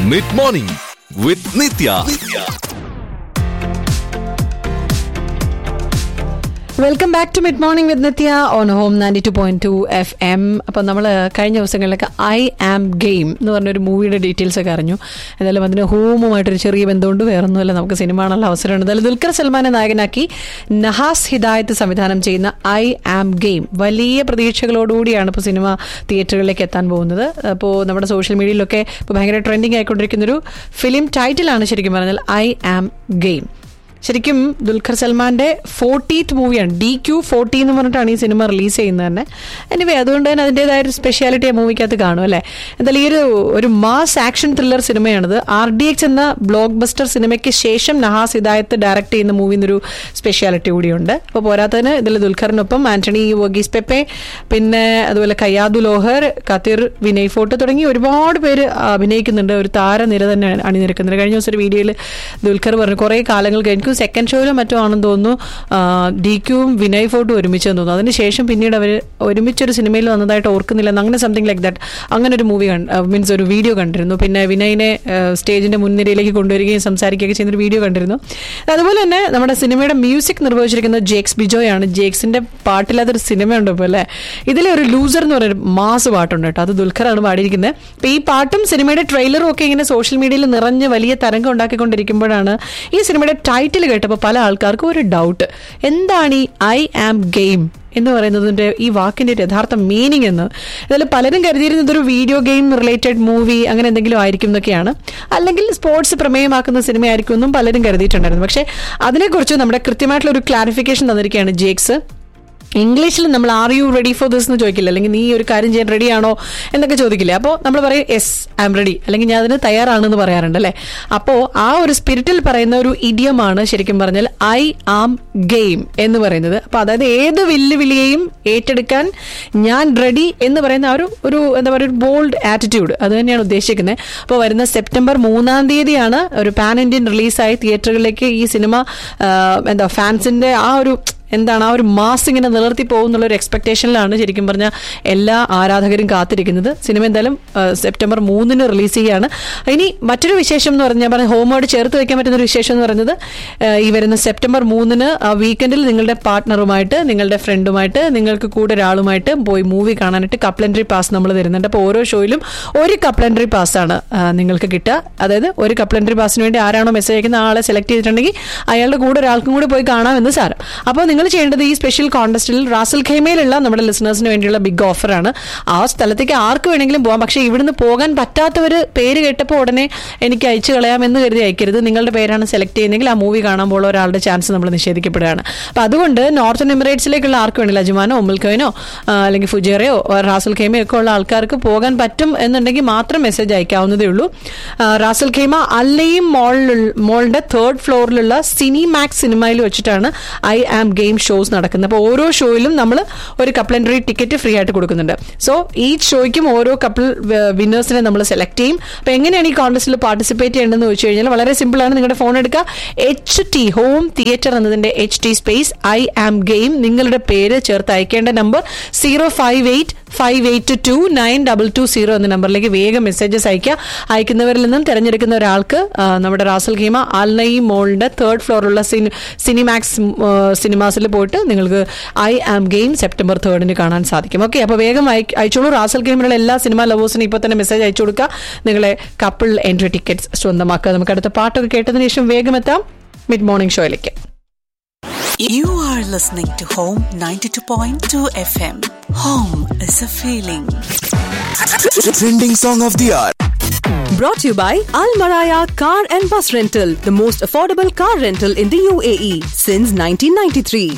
Mid morning with Nithya welcome back to mid morning with Nithya on home ninety two point two F M അപ്പം നമ്മൾ കഴിഞ്ഞ ദിവസങ്ങളിലൊക്കെ I am game എന്ന് പറഞ്ഞൊരു മൂവിയുടെ ഡീറ്റെയിൽസ് ഒക്കെ അറിഞ്ഞു എന്തായാലും അതിന് ഹോമുമായിട്ടൊരു ചെറിയ ബന്ധമുണ്ട് വേറൊന്നുമല്ല നമുക്ക് സിനിമ കാണാനുള്ള അവസരമുണ്ട് എന്തായാലും ദുൽഖർ സൽമാനെ നായകനാക്കി നഹാസ് ഹിദായത്ത് സംവിധാനം ചെയ്യുന്ന ഐ ആം ഗെയിം വലിയ പ്രതീക്ഷകളോടുകൂടിയാണ് ഇപ്പോൾ സിനിമ തിയേറ്ററുകളിലേക്ക് എത്താൻ പോകുന്നത് അപ്പോൾ നമ്മുടെ സോഷ്യൽ മീഡിയയിലൊക്കെ ഇപ്പോൾ ഭയങ്കര ട്രെൻഡിങ് ആയിക്കൊണ്ടിരിക്കുന്നൊരു ഫിലിം ടൈറ്റിലാണ് ശരിക്കും പറഞ്ഞാൽ ഐ ആം ഗെയിം ശരിക്കും ദുൽഖർ സൽമാന്റെ ഫോർട്ടീത്ത് മൂവിയാണ് ഡി ക്യു ഫോർട്ടി എന്ന് പറഞ്ഞിട്ടാണ് ഈ സിനിമ റിലീസ് ചെയ്യുന്നത് തന്നെ എനിവേ അതുകൊണ്ട് തന്നെ അതിൻ്റെതായ ഒരു സ്പെഷ്യാലിറ്റി ആ മൂവിക്കകത്ത് കാണും അല്ലേ എന്തായാലും ഈ ഒരു ഒരു മാസ് ആക്ഷൻ ത്രില്ലർ സിനിമയാണിത് ആർ ഡി എക്സ് എന്ന ബ്ലോക്ക് ബസ്റ്റർ സിനിമയ്ക്ക് ശേഷം നഹാസ് ഹിദായത്ത് ഡയറക്ട് ചെയ്യുന്ന മൂവി എന്നൊരു സ്പെഷ്യാലിറ്റി കൂടിയുണ്ട് അപ്പോൾ പോരാത്തതിന് ഇതിൽ ദുൽഖറിനൊപ്പം ആന്റണി വഗീസ് പെപ്പെ പിന്നെ അതുപോലെ കയ്യാദു ലോഹർ കത്തിർ വിനയ് ഫോർട്ട് തുടങ്ങി ഒരുപാട് പേര് അഭിനയിക്കുന്നുണ്ട് ഒരു താരനിര തന്നെ അണിനിരക്കുന്നുണ്ട് കഴിഞ്ഞ ദിവസം ഒരു വീഡിയോയിൽ ദുൽഖർ പറഞ്ഞു കുറേ കാലങ്ങൾ കഴിഞ്ഞു സെക്കൻഡ് ഷോയിലോ മറ്റോ ആണെന്ന് തോന്നുന്നു ഡി ക്യൂവും വിനയ് ഫോർട്ടും ഒരുമിച്ചെന്ന് തോന്നുന്നു അതിനുശേഷം പിന്നീട് അവർ ഒരുമിച്ചൊരു സിനിമയിൽ വന്നതായിട്ട് ഓർക്കുന്നില്ല അങ്ങനെ സംതിങ് ലൈക്ക് ദാറ്റ് അങ്ങനെ ഒരു മൂവി മീൻസ് ഒരു വീഡിയോ കണ്ടിരുന്നു പിന്നെ വിനയിനെ സ്റ്റേജിന്റെ മുൻനിരയിലേക്ക് കൊണ്ടുവരികയും സംസാരിക്കുകയൊക്കെ ചെയ്യുന്ന ഒരു വീഡിയോ കണ്ടിരുന്നു അതുപോലെ തന്നെ നമ്മുടെ സിനിമയുടെ മ്യൂസിക് നിർവഹിച്ചിരിക്കുന്നത് ജേക്സ് ബിജോയ് ആണ് ജേക്സിന്റെ പാട്ടില്ലാത്തൊരു സിനിമയുണ്ട് ഇപ്പോൾ അല്ലേ ഇതിലെ ഒരു ലൂസർ എന്ന് പറയുന്ന മാസ് പാട്ടുണ്ട് കേട്ടോ അത് ദുൽഖറാണ് പാടിയിരിക്കുന്നത് അപ്പൊ ഈ പാട്ടും സിനിമയുടെ ട്രെയിലറും ഒക്കെ ഇങ്ങനെ സോഷ്യൽ മീഡിയയിൽ നിറഞ്ഞ് വലിയ തരംഗം ഉണ്ടാക്കിക്കൊണ്ടിരിക്കുമ്പോഴാണ് ഈ സിനിമയുടെ ടൈറ്റിൽ കേട്ടപ്പോൾ പല ആൾക്കാർക്കും ഒരു ഡൗട്ട് എന്താണ് ഈ ഐ ആം ഗെയിം എന്ന് പറയുന്നതിന്റെ ഈ വാക്കിന്റെ ഒരു യഥാർത്ഥ മീനിങ് എന്ന് അതിൽ പലരും കരുതിയിരുന്നത് ഒരു വീഡിയോ ഗെയിം റിലേറ്റഡ് മൂവി അങ്ങനെ എന്തെങ്കിലും ആയിരിക്കും എന്നൊക്കെയാണ് അല്ലെങ്കിൽ സ്പോർട്സ് പ്രമേയമാക്കുന്ന സിനിമയായിരിക്കും എന്നും പലരും കരുതിയിട്ടുണ്ടായിരുന്നു പക്ഷേ അതിനെക്കുറിച്ച് നമ്മുടെ കൃത്യമായിട്ടുള്ള ഒരു ക്ലാരിഫിക്കേഷൻ തന്നിരിക്കുകയാണ് ജേക്സ് ഇംഗ്ലീഷിൽ നമ്മൾ are you ready for this എന്ന് ചോദിക്കില്ല അല്ലെങ്കിൽ നീ ഒരു കാര്യം ചെയ്യാൻ റെഡിയാണോ എന്നൊക്കെ ചോദിക്കില്ല അപ്പോൾ നമ്മൾ പറയും എസ് ഐ എം റെഡി അല്ലെങ്കിൽ ഞാൻ അതിന് തയ്യാറാണെന്ന് പറയാറുണ്ട് അല്ലേ അപ്പോൾ ആ ഒരു സ്പിരിറ്റിൽ പറയുന്ന ഒരു ഇഡിയമാണ് ശരിക്കും പറഞ്ഞാൽ ഐ ആം ഗെയിം എന്ന് പറയുന്നത് അപ്പോൾ അതായത് ഏത് വെല്ലുവിളിയെയും ഏറ്റെടുക്കാൻ ഞാൻ റെഡി എന്ന് പറയുന്ന ആ ഒരു ഒരു എന്താ പറയുക ഒരു ബോൾഡ് ആറ്റിറ്റ്യൂഡ് അത് തന്നെയാണ് ഉദ്ദേശിക്കുന്നത് അപ്പോൾ വരുന്ന സെപ്റ്റംബർ മൂന്നാം തീയതിയാണ് ഒരു പാൻ ഇന്ത്യൻ റിലീസായി തിയേറ്ററുകളിലേക്ക് ഈ സിനിമ എന്താ ഫാൻസിന്റെ ആ ഒരു എന്താണ് ആ ഒരു മാസ് ഇങ്ങനെ നിലർത്തി പോകുന്നുള്ള ഒരു എക്സ്പെക്ടേഷനിലാണ് ശരിക്കും പറഞ്ഞാൽ എല്ലാ ആരാധകരും കാത്തിരിക്കുന്നത് സിനിമ എന്തായാലും സെപ്റ്റംബർ മൂന്നിന് റിലീസ് ചെയ്യുകയാണ് ഇനി മറ്റൊരു വിശേഷം എന്ന് പറഞ്ഞാൽ പറഞ്ഞ ഹോമോട് ചേർത്ത് വെക്കാൻ പറ്റുന്ന ഒരു വിശേഷം എന്ന് പറയുന്നത് ഈ വരുന്ന സെപ്റ്റംബർ മൂന്നിന് ആ വീക്കെൻഡിൽ നിങ്ങളുടെ പാർട്ട്ണറുമായിട്ട് നിങ്ങളുടെ ഫ്രണ്ടുമായിട്ട് നിങ്ങൾക്ക് കൂടെ ഒരാളുമായിട്ട് പോയി മൂവി കാണാനായിട്ട് കപ്ലൻട്രി പാസ് നമ്മൾ തരുന്നുണ്ട് അപ്പോൾ ഓരോ ഷോയിലും ഒരു കപ്ലൻട്രി പാസ്സാണ് നിങ്ങൾക്ക് കിട്ടുക അതായത് ഒരു കപ്ലൻട്രി പാസിന് വേണ്ടി ആരാണോ മെസ്സേജ് അയക്കുന്ന ആളെ സെലക്ട് ചെയ്തിട്ടുണ്ടെങ്കിൽ അയാളുടെ കൂടെ ഒരാൾക്കും കൂടി പോയി കാണാമെന്ന് സാരം അപ്പോൾ നിങ്ങൾ ചെയ്യേണ്ടത് ഈ സ്പെഷ്യൽ കോൺടെസ്റ്റിൽ റാസൽ ഖൈമയിലുള്ള നമ്മുടെ ലിസണേഴ്സിന് വേണ്ടിയുള്ള ബിഗ് ഓഫറാണ് ആ സ്ഥലത്തേക്ക് ആർക്ക് വേണമെങ്കിലും പോകാം പക്ഷേ ഇവിടുന്ന് പോകാൻ പറ്റാത്തവർ പേര് കേട്ടപ്പോൾ ഉടനെ എനിക്ക് അയച്ചു കളയാമെന്ന് കരുതി അയക്കരുത് നിങ്ങളുടെ പേരാണ് സെലക്ട് ചെയ്യുന്നതെങ്കിൽ ആ മൂവി കാണാൻ പോകുന്ന ഒരാളുടെ ചാൻസ് നമ്മൾ നിഷേധിക്കപ്പെടുകയാണ് അപ്പം അതുകൊണ്ട് നോർത്തേൺ എമിറേറ്റ്സിലേക്കുള്ള ആർക്ക് വേണമെങ്കിൽ അജുമാനോ ഒമ്മൽക്കോയിനോ അല്ലെങ്കിൽ ഫുജേറയോ റാസൽ ഖൈമയോ ഒക്കെ ഉള്ള ആൾക്കാർക്ക് പോകാൻ പറ്റും എന്നുണ്ടെങ്കിൽ മാത്രം മെസ്സേജ് അയക്കാവുന്നതേ ഉള്ളൂ റാസൽ ഖൈമ അല്ലയും മോളിൽ മോളിന്റെ തേർഡ് ഫ്ലോറിലുള്ള സിനി മാക്സ് സിനിമയിൽ വെച്ചിട്ടാണ് ഐ ആം ഗെയിം ഷോസ് നടക്കുന്നത് അപ്പോൾ ഓരോ ഷോയിലും നമ്മൾ ഒരു കപ്ലൻഡറി ടിക്കറ്റ് ഫ്രീ ആയിട്ട് കൊടുക്കുന്നുണ്ട് സോ ഈ ഷോയ്ക്കും ഓരോ കപ്പിൾ വിന്നേഴ്സിനെ നമ്മൾ സെലക്ട് ചെയ്യും അപ്പോൾ എങ്ങനെയാണ് ഈ കോൺടെസ്റ്റിൽ പാർട്ടിസിപ്പേറ്റ് ചെയ്യേണ്ടതെന്ന് വെച്ച് കഴിഞ്ഞാൽ വളരെ സിമ്പിൾ ആണ് നിങ്ങളുടെ ഫോൺ എടുക്കുക എച്ച് ടി ഹോം തിയേറ്റർ എന്നതിന്റെ H T space I am game നിങ്ങളുടെ പേര് ചേർത്ത് അയക്കേണ്ട number zero five eight five eight two nine double two zero എന്ന നമ്പറിലേക്ക് വേഗം മെസ്സേജസ് അയക്കുക അയക്കുന്നവരിൽ നിന്നും തിരഞ്ഞെടുക്കുന്ന ഒരാൾക്ക് നമ്മുടെ റാസൽ ഖീമ ആൽനൈ മോളിന്റെ തേർഡ് ഫ്ലോറിലുള്ള സിനിമാക്സ് സിനിമാസിൽ പോയിട്ട് നിങ്ങൾക്ക് ഐ ആം ഗെയിം സെപ്റ്റംബർ തേർഡിന് കാണാൻ സാധിക്കും ഓക്കെ അപ്പോൾ വേഗം അയച്ചോളൂ റാസൽ ഗെയിമിലുള്ള എല്ലാ സിനിമാ ലവേഴ്സിനും ഇപ്പോൾ തന്നെ മെസ്സേജ് അയച്ചു കൊടുക്കുക നിങ്ങളെ കപ്പിൾ എൻട്രി ടിക്കറ്റ്സ് സ്വന്തമാക്കുക നമുക്ക് അടുത്ത പാട്ടൊക്കെ കേട്ടതിന് ശേഷം വേഗം എത്താം മിഡ് മോർണിംഗ് ഷോയിലേക്ക് You are listening to Home 92.2 FM. Home is a feeling. Trending song of the hour. Brought to you by Al Maraya Car and Bus Rental, the most affordable car rental in the UAE since 1993.